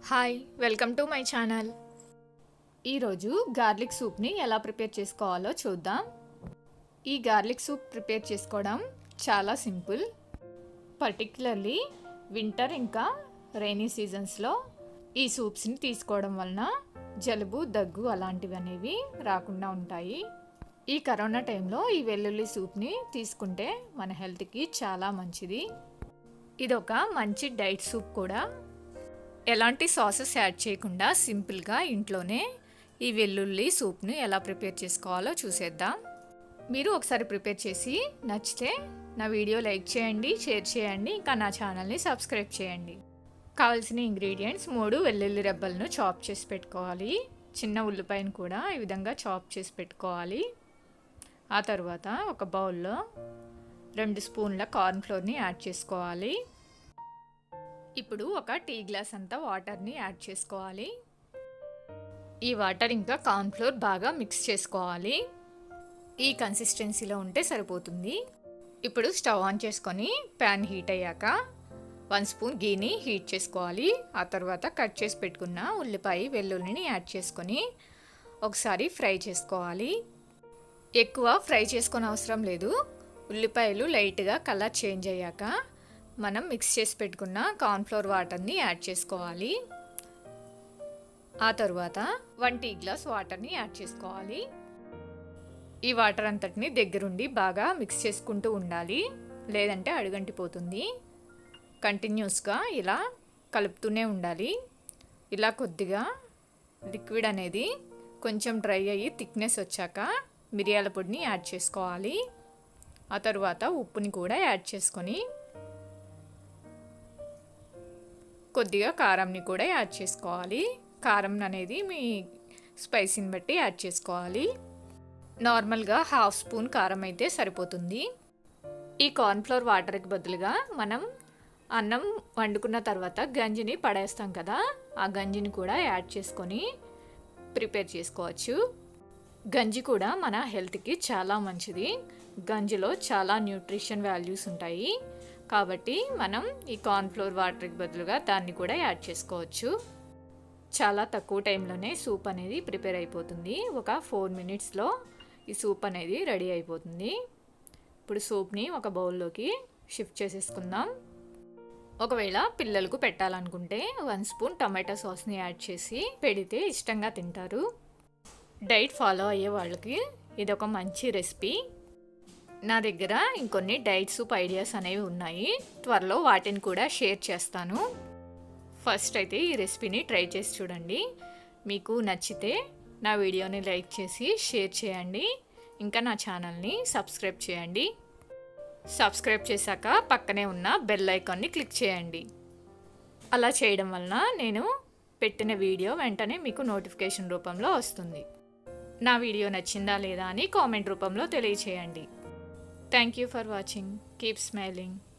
hi welcome to my channel ఈరోజు garlic సూప్ని ఎలా ప్రిపేర్ చేసుకోవాలో చూద్దాం ఈ గార్లిక్ సూప్ ప్రిపేర్ చేసుకోవడం చాలా సింపుల్ పర్టికులర్లీ వింటర్ ఇంకా రైనీ సీజన్స్లో ఈ సూప్స్ని తీసుకోవడం వలన జలుబు దగ్గు అలాంటివి అనేవి రాకుండా ఉంటాయి ఈ కరోనా టైంలో ఈ వెల్లుల్లి సూప్ని తీసుకుంటే మన హెల్త్కి చాలా మంచిది ఇదొక మంచి డైట్ సూప్ కూడా ఎలాంటి సాసెస్ యాడ్ చేయకుండా సింపుల్గా ఇంట్లోనే ఈ వెల్లుల్లి సూప్ను ఎలా ప్రిపేర్ చేసుకోవాలో చూసేద్దాం మీరు ఒకసారి ప్రిపేర్ చేసి నచ్చితే నా వీడియో లైక్ చేయండి షేర్ చేయండి ఇంకా నా ఛానల్ని సబ్స్క్రైబ్ చేయండి కావాల్సిన ఇంగ్రీడియంట్స్ మూడు వెల్లుల్లి రెబ్బలను చాప్ చేసి పెట్టుకోవాలి చిన్న ఉల్లిపాయను కూడా ఈ విధంగా చాప్ చేసి పెట్టుకోవాలి ఆ తర్వాత ఒక బౌల్లో రెండు స్పూన్ల కార్న్ ఫ్లోర్ని యాడ్ చేసుకోవాలి ఇప్పుడు ఒక టీ గ్లాస్ అంతా వాటర్ని యాడ్ చేసుకోవాలి ఈ వాటర్ ఇంకా కార్న్ ఫ్లోర్ బాగా మిక్స్ చేసుకోవాలి ఈ కన్సిస్టెన్సీలో ఉంటే సరిపోతుంది ఇప్పుడు స్టవ్ ఆన్ చేసుకొని ప్యాన్ హీట్ అయ్యాక వన్ స్పూన్ గీని హీట్ చేసుకోవాలి ఆ తర్వాత కట్ చేసి పెట్టుకున్న ఉల్లిపాయ వెల్లుల్లిని యాడ్ చేసుకొని ఒకసారి ఫ్రై చేసుకోవాలి ఎక్కువ ఫ్రై చేసుకొని అవసరం లేదు ఉల్లిపాయలు లైట్గా కలర్ చేంజ్ అయ్యాక మనం మిక్స్ చేసి పెట్టుకున్న కార్న్ఫ్లోర్ వాటర్ని యాడ్ చేసుకోవాలి ఆ తర్వాత వన్ టీ గ్లాస్ వాటర్ని యాడ్ చేసుకోవాలి ఈ వాటర్ అంతటిని దగ్గరుండి బాగా మిక్స్ చేసుకుంటూ ఉండాలి లేదంటే అడుగంటిపోతుంది కంటిన్యూస్గా ఇలా కలుపుతూనే ఉండాలి ఇలా కొద్దిగా లిక్విడ్ అనేది కొంచెం డ్రై అయ్యి థిక్నెస్ వచ్చాక మిరియాల పొడిని యాడ్ చేసుకోవాలి ఆ తర్వాత ఉప్పుని కూడా యాడ్ చేసుకొని కొద్దిగా కారంని కూడా యాడ్ చేసుకోవాలి కారం అనేది మీ స్పైసీని బట్టి యాడ్ చేసుకోవాలి నార్మల్గా హాఫ్ స్పూన్ కారం అయితే సరిపోతుంది ఈ కార్న్ఫ్లోర్ వాటర్కి బదులుగా మనం అన్నం వండుకున్న తర్వాత గంజిని పడేస్తాం కదా ఆ గంజిని కూడా యాడ్ చేసుకొని ప్రిపేర్ చేసుకోవచ్చు గంజి కూడా మన హెల్త్కి చాలా మంచిది గంజిలో చాలా న్యూట్రిషన్ వాల్యూస్ ఉంటాయి కాబట్టి మనం ఈ కార్న్ఫ్లోర్ వాటర్కి బదులుగా దాన్ని కూడా యాడ్ చేసుకోవచ్చు చాలా తక్కువ టైంలోనే సూప్ అనేది ప్రిపేర్ అయిపోతుంది ఒక ఫోర్ మినిట్స్లో ఈ సూప్ అనేది రెడీ అయిపోతుంది ఇప్పుడు సూప్ని ఒక బౌల్లోకి షిఫ్ట్ చేసేసుకుందాం ఒకవేళ పిల్లలకు పెట్టాలనుకుంటే వన్ స్పూన్ టమాటా సాస్ని యాడ్ చేసి పెడితే ఇష్టంగా తింటారు డైట్ ఫాలో అయ్యే వాళ్ళకి ఇది ఒక మంచి రెసిపీ నా దగ్గర ఇంకొన్ని డైట్ సూప్ ఐడియాస్ అనేవి ఉన్నాయి త్వరలో వాటిని కూడా షేర్ చేస్తాను ఫస్ట్ అయితే ఈ రెసిపీని ట్రై చేసి చూడండి మీకు నచ్చితే నా వీడియోని లైక్ చేసి షేర్ చేయండి ఇంకా నా ఛానల్ని సబ్స్క్రైబ్ చేయండి సబ్స్క్రైబ్ చేశాక పక్కనే ఉన్న బెల్ ఐకాన్ని క్లిక్ చేయండి అలా చేయడం వలన నేను పెట్టిన వీడియో వెంటనే మీకు నోటిఫికేషన్ రూపంలో వస్తుంది నా వీడియో నచ్చిందా లేదా అని కామెంట్ రూపంలో తెలియచేయండి thank you for watching keep smiling